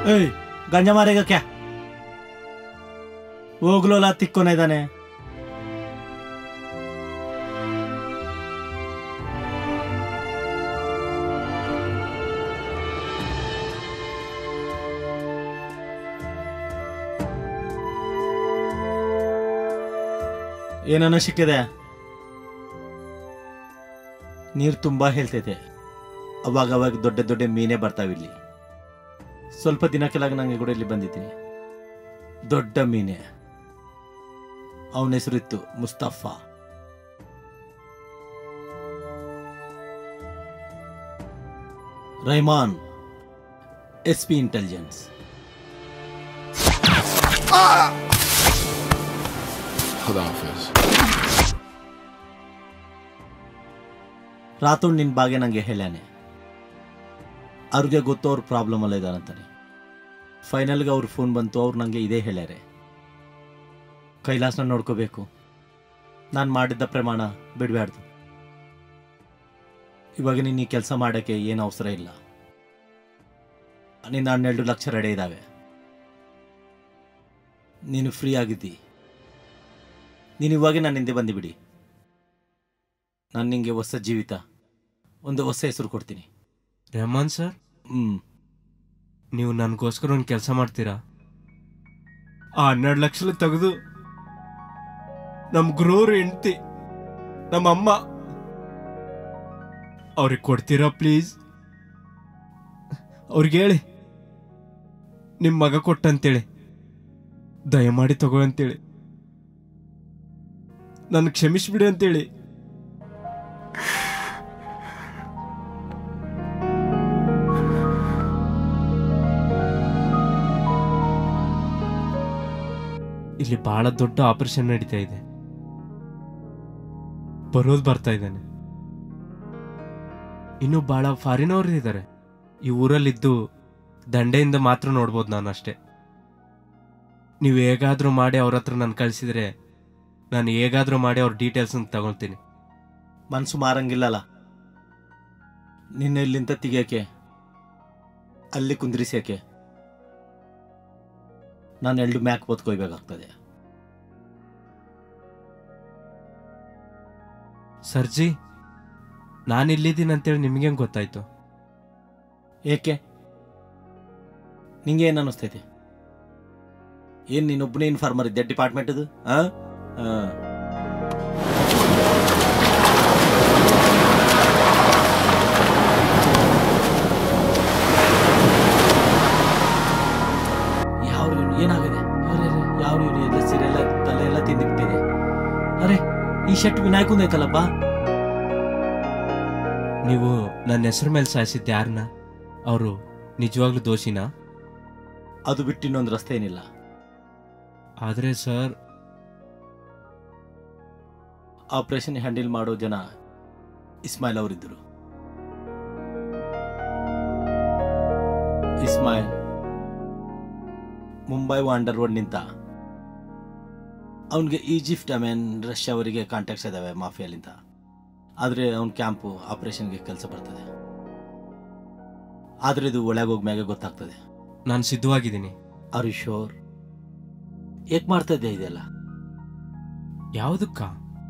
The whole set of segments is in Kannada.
ಏಯ್ ಗಂಜ ಮಾರೇಗ ಕ್ಯಾ ಹೋಗ್ಲೋಲ ತಿಕ್ಕೋನ ಇದ್ದಾನೆ ಏನನ್ನ ಸಿಕ್ಕಿದೆ ನೀರು ತುಂಬಾ ಹೇಳ್ತೈತೆ ಅವಾಗ ಅವಾಗ ದೊಡ್ಡ ದೊಡ್ಡ ಮೀನೇ ಬರ್ತಾವಿಲ್ಲಿ ಸ್ವಲ್ಪ ದಿನ ಕೆಳಗೆ ನಂಗೆ ಕೂಡ ಇಲ್ಲಿ ಬಂದಿದ್ದೀನಿ ದೊಡ್ಡ ಮೀನೆ ಅವನ ಹೆಸರಿತ್ತು Mustafa Rahman S P intelligence खुदा हाफिज ರಾತೋಡ್ ನಿನ್ನ ಬಾಗೆ ನಂಗೆ ಹೇಳ್ಯಾನೆ ಅವ್ರಿಗೆ ಗೊತ್ತು ಅವ್ರ ಪ್ರಾಬ್ಲಮ್ ಅಲ್ಲ ಇದಾರಂತಾನೆ ಫೈನಲ್ಗೆ ಅವ್ರ ಫೋನ್ ಬಂತು ಅವ್ರು ನನಗೆ ಇದೇ ಹೇಳ್ಯಾರೆ ಕೈಲಾಸನ ನೋಡ್ಕೋಬೇಕು ನಾನು ಮಾಡಿದ್ದ ಪ್ರಮಾಣ ಬಿಡಬಾರ್ದು ಇವಾಗ ನೀನು ಈ ಕೆಲಸ ಮಾಡೋಕ್ಕೆ ಏನು ಅವಸರ ಇಲ್ಲ ನಿನ್ನ ಹನ್ನೆರಡು ಲಕ್ಷ ರೆಡಿ ಇದ್ದಾವೆ ನೀನು ಫ್ರೀ ಆಗಿದ್ದಿ ನೀನು ಇವಾಗ ನನ್ನ ಹಿಂದೆ ಬಂದುಬಿಡಿ ನಾನು ನಿಂಗೆ ಹೊಸ ಜೀವಿತ ಒಂದು ಹೊಸ ಹೆಸರು ಕೊಡ್ತೀನಿ ರೆಹಮಾನ್ ಸರ್ ಹ್ಞೂ ನೀವು ನನಗೋಸ್ಕರ ಒಂದು ಕೆಲಸ ಮಾಡ್ತೀರಾ ಆ ಹನ್ನೆರಡು ಲಕ್ಷ ತೆಗೆದು ನಮ್ಮ ಗುರುವ್ರ ಹೆಂಡ್ತಿ ನಮ್ಮ ಅಮ್ಮ ಅವ್ರಿಗೆ ಕೊಡ್ತೀರಾ ಪ್ಲೀಸ್ ಅವ್ರಿಗೆ ಹೇಳಿ ನಿಮ್ಮ ಮಗ ಕೊಟ್ಟಂತೇಳಿ ದಯಮಾಡಿ ತಗೋ ಅಂತೇಳಿ ನನ್ನ ಕ್ಷಮಿಸ್ಬಿಡಿ ಅಂತೇಳಿ ಇಲ್ಲಿ ಬಹಳ ದೊಡ್ಡ ಆಪರೇಷನ್ ನಡೀತಾ ಇದೆ ಬರೋದು ಬರ್ತಾ ಇದ್ದಾನೆ ಇನ್ನು ಬಹಳ ಫಾರಿನ್ ಅವರು ಇದ್ದಾರೆ ಈ ಊರಲ್ಲಿದ್ದು ದಂಡೆಯಿಂದ ಮಾತ್ರ ನೋಡ್ಬೋದು ನಾನು ಅಷ್ಟೇ ನೀವು ಹೇಗಾದ್ರೂ ಮಾಡಿ ಅವ್ರ ಹತ್ರ ನಾನು ಕಳಿಸಿದ್ರೆ ನಾನು ಹೇಗಾದ್ರೂ ಮಾಡಿ ಅವ್ರ ಡೀಟೇಲ್ಸ್ ತಗೊಳ್ತೀನಿ ಮನ್ಸು ಮಾರಂಗಿಲ್ಲಲ್ಲ ನಿನ್ನ ಇಲ್ಲಿಂದ ತೆಗಿಯೋಕೆ ಅಲ್ಲಿ ಕುಂದ್ರಿಸ್ಯಾಕೆ ನಾನು ಎರಡು ಮ್ಯಾಕ್ ಹೊತ್ಕೊಯ್ಬೇಕಾಗ್ತದೆ ಸರ್ಜಿ ನಾನು ಇಲ್ಲಿದ್ದೀನಿ ಅಂತೇಳಿ ನಿಮ್ಗೆ ಹೆಂಗ್ ಗೊತ್ತಾಯ್ತು ಏಕೆ ನಿಂಗೆ ಏನು ಅನ್ನಿಸ್ತೈತೆ ಏನು ನೀನೊಬ್ಬನೇ ಇನ್ಫಾರ್ಮರ್ ಇದ್ದೆ ಡಿಪಾರ್ಟ್ಮೆಂಟ್ ಇದು ಹಾಂ ಯಾವ ಏನಾಗಿದೆ ಅರೆ ಅರೆ, ಯಾವ ಇವ್ರು ಎಲ್ಲ ಸಿರೆಲ್ಲ ತಲೆ ಎಲ್ಲ ತಿಂದಿಬಿಟ್ಟಿದೆ ಅರೆ ಈ ಶರ್ಟ್ ವಿನಾಯಕಂದ ಐತಲ್ಲಪ್ಪ ನೀವು ನನ್ನ ಹೆಸರು ಮೇಲೆ ಸಾಯಿಸಿದ್ದು ಯಾರನ್ನ ಅವರು ನಿಜವಾಗ್ಲೂ ದೋಷಿನಾ ಅದು ಬಿಟ್ಟು ಇನ್ನೊಂದು ರಸ್ತೆ ಏನಿಲ್ಲ ಆದರೆ ಸರ್ ಆಪರೇಷನ್ ಹ್ಯಾಂಡಲ್ ಮಾಡೋ ಜನ ಇಸ್ಮಾಯಿಲ್ ಅವರಿದ್ದರು ಇಸ್ಮಾಯಿಲ್ ಮುಂಬೈ ವಾಂಡರ್ ರೋಡ್ ನಿಂತ ಅವನಿಗೆ ಈಜಿಪ್ಟ್ ಅಮೇನ್ ರಷ್ಯಾ ಅವರಿಗೆ ಕಾಂಟ್ಯಾಕ್ಟ್ಸ್ ಇದಾವೆ ಮಾಫಿಯಾಲಿಂದ ಆದರೆ ಅವನ ಕ್ಯಾಂಪು ಆಪರೇಷನ್ಗೆ ಕೆಲಸ ಬರ್ತದೆ ಆದರೆ ಇದು ಒಳಗೆ ಹೋಗ್ಮ್ಯಾಗ ಗೊತ್ತಾಗ್ತದೆ ನಾನು ಸಿದ್ಧವಾಗಿದ್ದೀನಿ ಆರ್ ಯು ಶೋರ್ ಏಕ್ ಮಾಡ್ತಾ ಇದ್ದೆ ಇದೆಲ್ಲ ಯಾವುದಕ್ಕ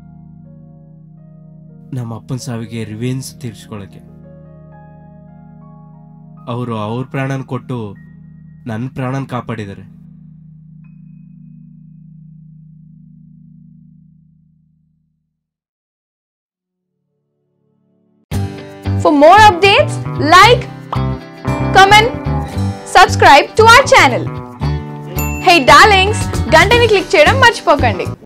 ನಮ್ಮ ಅಪ್ಪನ ಸಾವಿಗೆ ರಿವೆನ್ಸ್ ತೀರ್ಸ್ಕೊಳಕ್ಕೆ ಅವರು ಅವ್ರ ಪ್ರಾಣನ ಕೊಟ್ಟು ನನ್ನ ಪ್ರಾಣನ ಕಾಪಾಡಿದ್ದಾರೆ For more updates, like, comment, subscribe to our channel. Hey darlings, గంటని click చేయడం మర్చిపోకండి